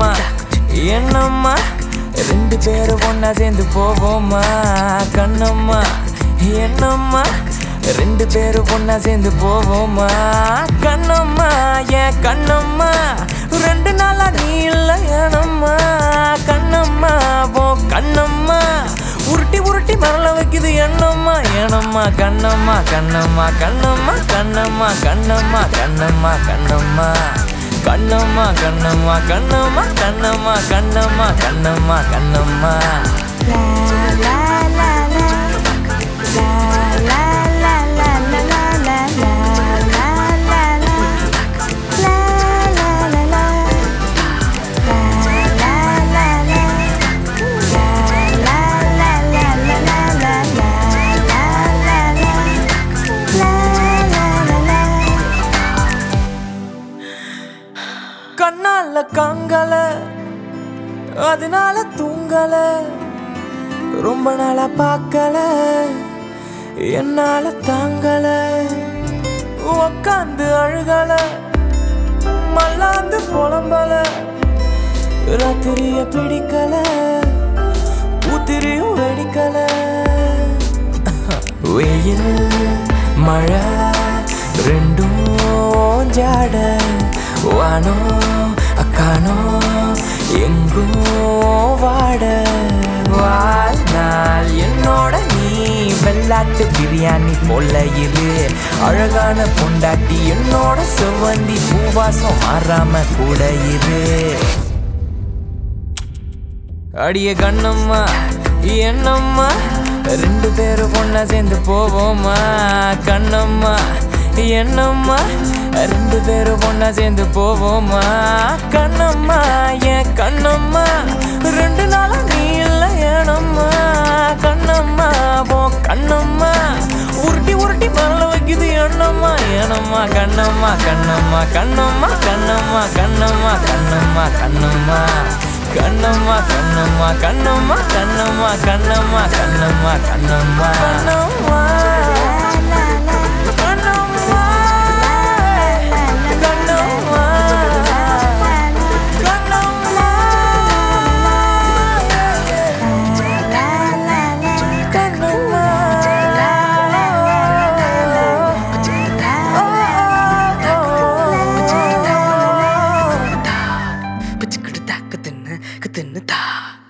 கண்ணம்மா என்னம்மா ரெண்டு பேரும் ஒன்னா சேர்ந்து போவோமா கண்ணம்மா என்னம்மா ரெண்டு பேரும் ஒன்னா சேர்ந்து போவோமா கண்ணம்மா ஏன் கண்ணம்மா ரெண்டு நாளா நீ இல்லை ஏனம்மா கண்ணம்மா போ கண்ணம்மா உருட்டி உருட்டி மரல வைக்குது எண்ணம்மா ஏனம்மா கண்ணம்மா கண்ணம்மா கண்ணம்மா கண்ணம்மா கண்ணம்மா கண்ணம்மா கண்ணம்மா கண்ணம்மா கண்ணம்மா கண்ணம்மா கண்ணம்மா கண்ணம்மா கண்ணம்மா கண்ணம்மா கண்ணால கங்கல அதனால தூங்கல ரொம்ப நாளா பார்க்கல என்னால தாங்கல உக்காந்து அழுகல மல்லாந்து புலம்பல ராத்திரிய பிடிக்கல பூத்திரியும் வெடிக்கல வெயில் மழை ரெண்டும் ஜாட வானோ அக்கானோ எங்கோ வாட வாழ்நாள் என்னோட நீ வெள்ளாட்டு பிரியாணி போல இரு அழகான பொண்டாட்டி என்னோட செவ்வந்தி பூவாசம் மாறாம கூட இரு அடிய கண்ணம்மா என்னம்மா ரெண்டு பேரும் ஒன்னா சேர்ந்து போவோமா கண்ணம்மா என்னம்மா ரெண்டு பேரும் ஒன்னா சேர்ந்து போவோமா கண்ணம்மா ஏன் கண்ணம்மா ரெண்டு நாளா நீ இல்லை ஏனம்மா கண்ணம்மா போ கண்ணம்மா உருட்டி உருட்டி மரல வைக்குது எண்ணம்மா ஏனம்மா கண்ணம்மா கண்ணம்மா கண்ணம்மா கண்ணம்மா கண்ணம்மா கண்ணம்மா கண்ணம்மா கண்ணம்மா கண்ணம்மா கண்ணம்மா கண்ணம்மா கண்ணம்மா கண்ணம்மா கண்ணம்மா கண்ணம்மா கண்ணம்மா கண்ணம்மா கண்ணம்மா கண்ணம்மா பிச்சுக்கிட்டு தாக்கு தின்னு தின்னு தா